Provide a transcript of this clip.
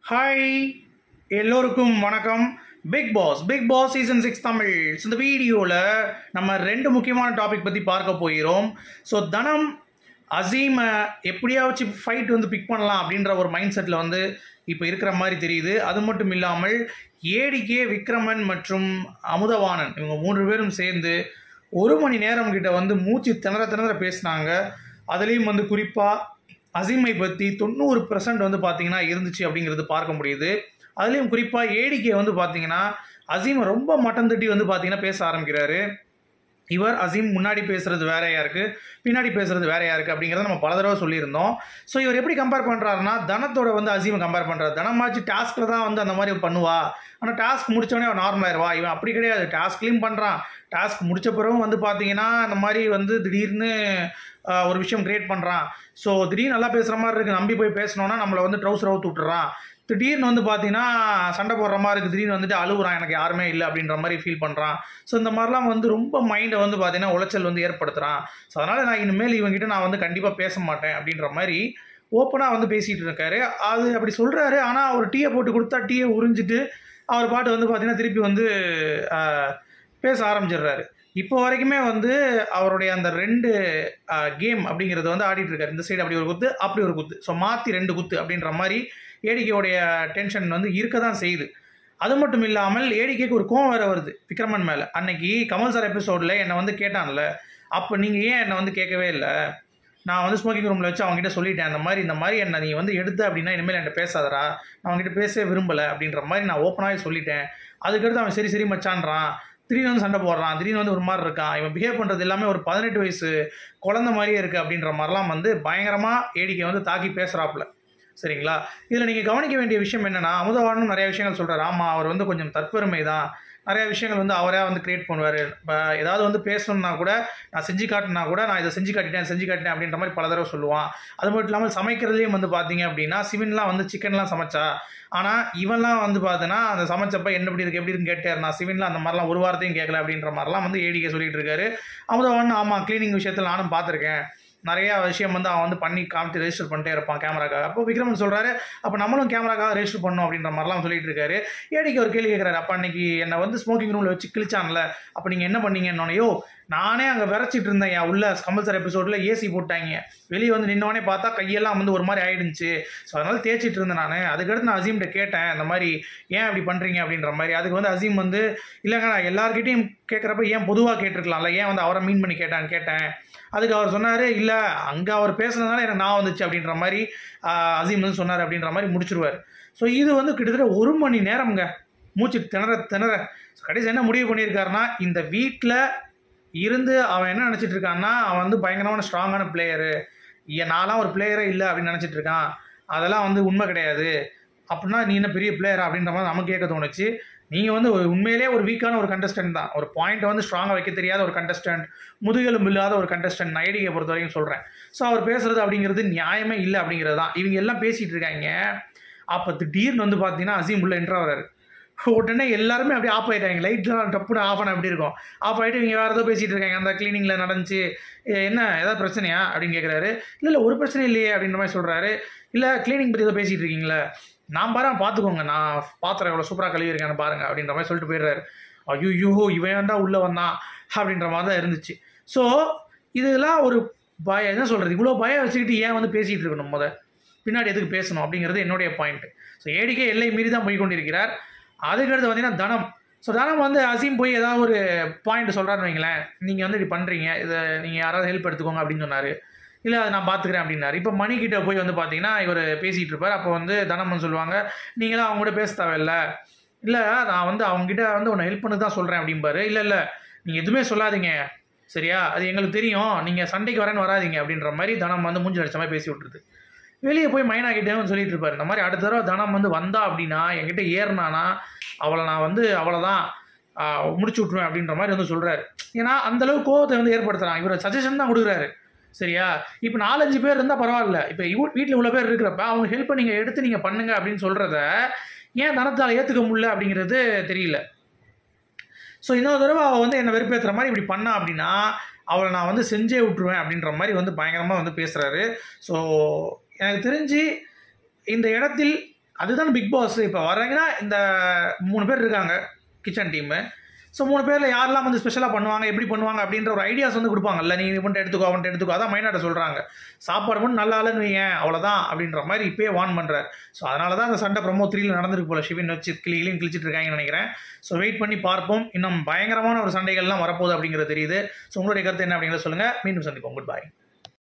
hi எல்லோருக்கும் வணக்கம் Bigg Boss Bigg Boss season six Tamil இந்த வீடியோவில் நம்ம ரெண்டு முக்கியமான டாபிக் பற்றி பார்க்க போகிறோம் ஸோ தனம் அசீமை எப்படியாச்சும் ஃபைட் வந்து பிக் பண்ணலாம் அப்படின்ற ஒரு மைண்ட் செட்டில் வந்து இப்போ இருக்கிற மாதிரி தெரியுது அது மட்டும் இல்லாமல் ஏடிகே விக்ரமன் மற்றும் அமுதவாணன் இவங்க மூன்று பேரும் சேர்ந்து ஒரு மணி நேரம் கிட்ட வந்து மூச்சு திணற திணற பேசினாங்க அதுலேயும் வந்து குறிப்பாக அசீமை பற்றி தொண்ணூறு பர்சன்ட் வந்து பார்த்தீங்கன்னா இருந்துச்சு அப்படிங்கிறது பார்க்க முடியுது அதுலேயும் குறிப்பாக ஏடிகே வந்து பார்த்தீங்கன்னா அசீமை ரொம்ப மட்டம் தட்டி வந்து பார்த்தீங்கன்னா பேச ஆரம்பிக்கிறாரு இவர் அசீம் முன்னாடி பேசுறது வேறையா இருக்கு பின்னாடி பேசுறது வேறையா இருக்கு அப்படிங்கிறத நம்ம பல தடவை சொல்லியிருந்தோம் ஸோ இவர் எப்படி கம்பேர் பண்ணுறாருன்னா தனத்தோட வந்து அசீமை கம்பேர் பண்ணுறாரு தனமாச்சு டாஸ்கில் தான் வந்து அந்த மாதிரி பண்ணுவா ஆனால் டாஸ்க் முடிச்சோடனே அவன் நார்மல் ஆயிடுவா இவன் அப்படி கிடையாது டாஸ்க்லையும் பண்ணுறான் டாஸ்க் முடிச்ச பிறகும் வந்து பார்த்தீங்கன்னா இந்த மாதிரி வந்து திடீர்னு ஆஹ், ஒரு விஷயம் கிரியேட் பண்ணுறான் ஸோ திடீர்னு நல்லா பேசுகிற மாதிரி இருக்குது நம்பி போய் பேசணுன்னா நம்மளை வந்து ட்ரௌசர் அவுத்து விட்டுறான் திடீர்னு வந்து பார்த்தீங்கன்னா சண்டை போடுற மாதிரி இருக்குது திடீர்னு வந்துட்டு அழுகுறான் எனக்கு யாருமே இல்லை அப்படின்ற மாதிரி ஃபீல் பண்ணுறான் ஸோ இந்த மாதிரிலாம் வந்து ரொம்ப மைண்டை வந்து பார்த்தீங்கன்னா உளைச்சல் வந்து ஏற்படுத்துகிறான் ஸோ அதனால் நான் இனிமேல் இவங்ககிட்ட நான் வந்து கண்டிப்பாக பேச மாட்டேன் அப்படின்ற மாதிரி ஓப்பனாக வந்து பேசிகிட்டு இருக்காரு அது அப்படி சொல்கிறாரு ஆனால் அவர் டீயை போட்டு கொடுத்தா டீயை உறிஞ்சிட்டு அவர் பாட்டு வந்து பார்த்தீங்கன்னா திருப்பி வந்து ஆஹ், பேச ஆரம்பிச்சிடுறாரு இப்போ வரைக்குமே வந்து அவருடைய அந்த ரெண்டு கேம் அப்படிங்கிறது வந்து ஆடிட்டு இருக்காரு இந்த சைடு அப்படி ஒரு குத்து அப்படி ஒரு குத்து ஸோ மாற்றி ரெண்டு குத்து அப்படின்ற மாதிரி ஏடிகேவுடைய டென்ஷன் வந்து இருக்க தான் செய்யுது அது மட்டும் இல்லாமல் ஏடிகேக்கு ஒரு கோவம் வேற வருது விக்ரமன் மேலே அன்னைக்கு கமல் சார் எபிசோடில் என்னை வந்து கேட்டான்ல அப்போ நீங்கள் ஏன் என்னை வந்து கேட்கவே இல்லை நான் வந்து ஸ்மோக்கிங் ரூமில் வச்சு அவங்ககிட்ட சொல்லிட்டேன் அந்த மாதிரி இந்த மாதிரி என்னை நீ வந்து எடுத்த அப்படின்னா இனிமேல் என்கிட்ட பேசாதடா நான் அவங்ககிட்ட பேசவே விரும்பலை அப்படின்ற மாதிரி நான் ஓப்பனாகவே சொல்லிட்டேன் அதுக்கடுத்து அவன் சரி சரி மச்சான்றான் திடீர்னு வந்து சண்டை போடுறான் திடீர்னு வந்து ஒரு மாதிரி இருக்கான் இவன் பிஹேவ் பண்ணுறது எல்லாமே ஒரு பதினெட்டு வயசு குழந்தை மாதிரியே இருக்குது அப்படின்ற மாதிரிலாம் வந்து பயங்கரமாக ஏடிக்கை வந்து தாக்கி பேசுகிறாப்புல சரிங்களா இதில் நீங்கள் கவனிக்க வேண்டிய விஷயம் என்னென்னா அமுதவானும் நிறைய விஷயங்கள் சொல்கிறார் ஆமாம் அவர் வந்து கொஞ்சம் தற்பெருமை தான் நிறைய விஷயங்கள் வந்து அவரே வந்து கிரியேட் பண்ணுவார் இப்போ ஏதாவது வந்து பேசணும்னா கூட நான் செஞ்சு காட்டினா கூட நான் இதை செஞ்சு காட்டிட்டேன் செஞ்சு காட்டிட்டேன் அப்படின்ற மாதிரி பல தடவை சொல்லுவான் அது மட்டும் இல்லாமல் சமைக்கிறதுலேயும் வந்து பார்த்தீங்க அப்படின்னா சிவன்லாம் வந்து சிக்கன்லாம் சமைச்சா ஆனால் இவன்லாம் வந்து பார்த்தீங்கன்னா அந்த சமைச்சப்ப என்ன எப்படி இருக்கு எப்படி இருக்குன்னு கேட்டார் நான் சிவன்லாம் அந்த மாதிரிலாம் ஒரு வாரத்தையும் கேட்கல அப்படின்ற மாதிரிலாம் வந்து ஏடிக்கே சொல்லிட்டு இருக்காரு அமுதவான் ஆமாம் க்ளீனிங் விஷயத்தில் நானும் பார்த்துருக்கேன் நிறைய விஷயம் வந்து அவன் வந்து பண்ணி காமிச்சு ரெஜிஸ்டர் பண்ணிட்டே இருப்பான் கேமராக்காக அப்போ விக்ரமன் சொல்கிறாரு அப்போ நம்மளும் கேமராக்காக ரெஜிஸ்டர் பண்ணணும் அப்படின்ற மாதிரிலாம் சொல்லிட்டு இருக்காரு ஏடிக்கு ஒரு கேள்வி கேட்குறாரு அப்போ அன்னைக்கு என்னை வந்து ஸ்மோக்கிங் ரூமில் வச்சு கிழிச்சான்ல அப்போ நீங்கள் என்ன பண்ணீங்கன்னொன்னையோ நானே அங்கே விரைச்சிட்டு இருந்தேன் என் உள்ள கமல் சார் எபிசோடில் ஏசி போட்டாங்க வெளியே வந்து நின்னவனே பார்த்தா கையெல்லாம் வந்து ஒரு மாதிரி ஆயிடுச்சு ஸோ அதனால தேய்ச்சிட்டு இருந்தேன் நான் அதுக்கடுத்து நான் அசீம்கிட்ட கேட்டேன் இந்த மாதிரி ஏன் அப்படி பண்ணுறீங்க அப்படின்ற மாதிரி அதுக்கு வந்து அசீம் வந்து இல்லைங்க நான் எல்லார்கிட்டையும் கேட்குறப்ப ஏன் பொதுவாக கேட்டிருக்கலாம்ல ஏன் வந்து அவரை மீன் பண்ணி கேட்டான்னு கேட்டேன் அதுக்கு அவர் சொன்னார் இல்லை அங்கே அவர் பேசுனதுனால எனக்கு நான் வந்துச்சு அப்படின்ற மாதிரி ஆஹ், அசீம் வந்து சொன்னார் அப்படின்ற மாதிரி முடிச்சிருவார் ஸோ இது வந்து கிட்டத்தட்ட ஒரு மணி நேரம்ங்க மூச்சு திணற திணற கடைசி என்ன முடிவு பண்ணியிருக்காருன்னா இந்த வீட்டில் இருந்து அவன் என்ன நினச்சிட்டு இருக்கான்னா அவன் வந்து பயங்கரமான ஸ்ட்ராங்கான பிளேயரு நான்லாம் ஒரு பிளேயரே இல்லை அப்படின்னு நினச்சிட்டு இருக்கான் அதெல்லாம் வந்து உண்மை கிடையாது அப்படின்னா நீ என்ன பெரிய பிளேயரா அப்படின்ற மாதிரி நமக்கு கேட்க தோணுச்சு நீங்கள் வந்து ஒரு உண்மையிலே ஒரு வீக்கான ஒரு கண்டஸ்டன்ட் தான் ஒரு பாயிண்ட்டை வந்து ஸ்ட்ராங்காக வைக்க தெரியாத ஒரு கண்டஸ்டன்ட் முதுகெலும்பு இல்லாத ஒரு கண்டஸ்டன்ட் நான் ஐடியை பொறுத்த வரைக்கும் சொல்கிறேன் ஸோ அவர் பேசுறது அப்படிங்கிறது நியாயமே இல்லை அப்படிங்கிறது தான் இவங்க எல்லாம் பேசிகிட்டு இருக்காங்க அப்போ திடீர்னு வந்து பார்த்தீங்கன்னா அசீம் உள்ள என்ட்ரா வராரு உடனே எல்லாருமே அப்படியே ஆஃப் ஆகிட்டாங்க லைட்லாம் டப்புனு ஆஃப் ஆன எப்படி இருக்கும் ஆஃப் ஆகிட்டு இவங்க வேறு ஏதோ பேசிகிட்டு இருக்காங்க அந்த க்ளீனிங்கில் நடந்துச்சு "ஏ, என்ன ஏதாவது பிரச்சனையா அப்படின்னு கேட்குறாரு இல்லை இல்லை ஒரு பிரச்சனை இல்லையே அப்படின்ற மாதிரி சொல்கிறாரு இல்லை க்ளீனிங் பற்றி ஏதோ பேசிகிட்டு இருக்கீங்களே நான் பாரு பார்த்துக்கோங்க நான் பாத்திரம் எவ்வளோ சூப்பராக கழுவிருக்கேன்னு பாருங்க அப்படின்ற மாதிரி சொல்லிட்டு போயிடுறாரு ஐயோ இவன் தான் உள்ளே வந்தான் அப்படின்ற மாதிரி தான் இருந்துச்சு ஸோ இதெல்லாம் ஒரு பய என்ன சொல்கிறது இவ்வளோ பயம் வச்சுக்கிட்டு ஏன் வந்து பேசிகிட்டு இருக்கணும் முத பின்னாடி எதுக்கு பேசணும் அப்படிங்கிறது என்னுடைய பாயிண்ட் ஸோ ஏடிக்கே எல்லை மீறி தான் போய் கொண்டிருக்கிறார் அதுக்கடுத்து பார்த்தீங்கன்னா தனம் ஸோ தனம் வந்து அசீம் போய் ஏதாவது ஒரு பாயிண்ட் சொல்கிறாருன்னு வைங்களேன் நீங்கள் வந்து இப்படி பண்ணுறீங்க இதை நீங்கள் யாராவது ஹெல்ப் எடுத்துக்கோங்க அப்படின்னு சொன்னார் இல்லை அதை நான் பார்த்துக்கிறேன் அப்படின்னாரு இப்போ மணிக்கிட்ட போய் வந்து பார்த்தீங்கன்னா இவர் பேசிகிட்டு இருப்பார் அப்போ வந்து தனம்னு சொல்லுவாங்க நீங்களாம் அவங்க கூட பேச தேவையில்ல இல்லை நான் வந்து அவங்ககிட்ட வந்து உன்னை ஹெல்ப் பண்ணி தான் சொல்கிறேன் அப்படிம்பாரு இல்லை இல்லை நீங்கள் எதுவுமே சொல்லாதீங்க சரியா அது எங்களுக்கு தெரியும் நீங்கள் சண்டைக்கு வரேன்னு வராதீங்க அப்படின்ற மாதிரி தனம் வந்து மூஞ்சி அடிச்ச மாதிரி பேசி விட்டுருது வெளியே போய் மைனா கிட்டே வந்து சொல்லிட்டு இருப்பாரு இந்த மாதிரி அடுத்த தடவை தனம் வந்து வந்தா அப்படின்னா என்கிட்ட ஏறினானா அவளை நான் வந்து அவ்வளோதான் முடிச்சு விட்ருவேன் அப்படின்ற மாதிரி வந்து சொல்கிறாரு ஏன்னா அந்த அளவுக்கு கோவத்தை வந்து ஏற்படுத்துறான் இவர் சஜஷன் தான் கொடுக்குறாரு சரியா இப்போ நாலஞ்சு பேர் இருந்தால் பரவாயில்ல இப்போ இவ வீட்டில் இவ்வளோ பேர் இருக்கிறப்ப அவங்க ஹெல்ப்பை நீங்கள் எடுத்து நீங்கள் பண்ணுங்க அப்படின்னு சொல்கிறத ஏன் தனத்தால் ஏற்றுக்க முடியல அப்படிங்கிறது தெரியல ஸோ இன்னொரு தடவை அவள் வந்து என்னை வெறுப்பேற்றுற மாதிரி இப்படி பண்ணா அப்படின்னா அவளை நான் வந்து செஞ்சே விட்ருவேன் அப்படின்ற மாதிரி வந்து பயங்கரமாக வந்து பேசுகிறாரு ஸோ எனக்கு தெரிஞ்சு இந்த இடத்தில் அதுதான் பிக் பாஸ் இப்போ வர்றாங்கன்னா இந்த மூணு பேர் இருக்காங்க கிச்சன் டீமு ஸோ மூணு பேரில் யாரெல்லாம் வந்து ஸ்பெஷலாக பண்ணுவாங்க எப்படி பண்ணுவாங்க அப்படின்ற ஒரு ஐடியாஸ் வந்து கொடுப்பாங்கல்ல நீ இது மட்டும் எடுத்துக்கோ அவன்ட்டு எடுத்துக்கோ அதான் மைனாட்ட சொல்கிறாங்க சாப்பாடு மட்டும் நல்லா இல்லைன்னு வைங்க அவ்வளோதான் அப்படின்ற மாதிரி இப்போயே வான் பண்ணுறாரு ஸோ அதனால தான் அந்த சண்டை ப்ரமோ த்ரீல நடந்திருக்கு போல சிவின் வச்சு கிளி கிளியும் கிழிச்சிட்டு இருக்காங்கன்னு நினைக்கிறேன் ஸோ வெயிட் பண்ணி பார்ப்போம் இன்னும் பயங்கரமான ஒரு சண்டைகள்லாம் வரப்போகுது அப்படிங்கிறது தெரியுது ஸோ உங்களுடைய கருத்து என்ன அப்படிங்கிறத சொல்லுங்கள் மீண்டும் சந்திப்போம் குட் பை